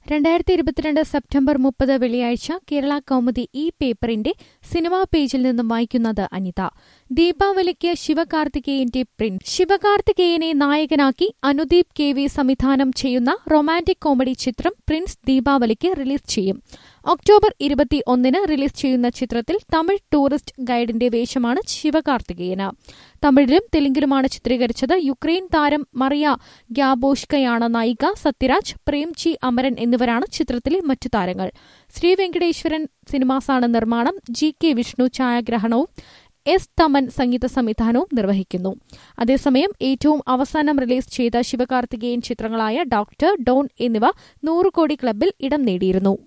രണ്ടായിരത്തി ഇരുപത്തിരണ്ട് സെപ്റ്റംബർ മുപ്പത് വെള്ളിയാഴ്ച കേരള കൗമുദി ഈ പേപ്പറിന്റെ സിനിമാ പേജിൽ നിന്നും വായിക്കുന്നത് അനിത ദീപാവലിക്ക് ശിവകാർത്തികേയന്റെ പ്രിന്റ് ശിവകാർത്തികേയനെ നായകനാക്കി അനുദീപ് കെ വി സംവിധാനം ചെയ്യുന്ന റൊമാന്റിക് കോമഡി ചിത്രം പ്രിൻസ് ദീപാവലിക്ക് റിലീസ് ചെയ്യും ഒക്ടോബർ ഇരുപത്തി ഒന്നിന് റിലീസ് ചെയ്യുന്ന ചിത്രത്തിൽ തമിഴ് ടൂറിസ്റ്റ് ഗൈഡിന്റെ വേഷമാണ് ശിവകാർത്തികേയന് തമിഴിലും തെലുങ്കിലുമാണ് ചിത്രീകരിച്ചത് യുക്രൈൻ താരം മറിയ ഗ്യാബോഷ്കയാണ് നായിക സത്യരാജ് പ്രേംജി അമരൻ എന്നിവരാണ് ചിത്രത്തിലെ മറ്റു താരങ്ങൾ ശ്രീ വെങ്കടേശ്വരൻ സിനിമാസാണ് നിർമ്മാണം ജി കെ വിഷ്ണു ഛായാഗ്രഹണവും എസ് തമൻ സംഗീത സംവിധാനവും നിർവഹിക്കുന്നു അതേസമയം ഏറ്റവും അവസാനം റിലീസ് ചെയ്ത ശിവകാർത്തികേയൻ ചിത്രങ്ങളായ ഡോക്ടർ ഡോൺ എന്നിവ നൂറ് കോടി ക്ലബിൽ ഇടം നേടിയിരുന്നു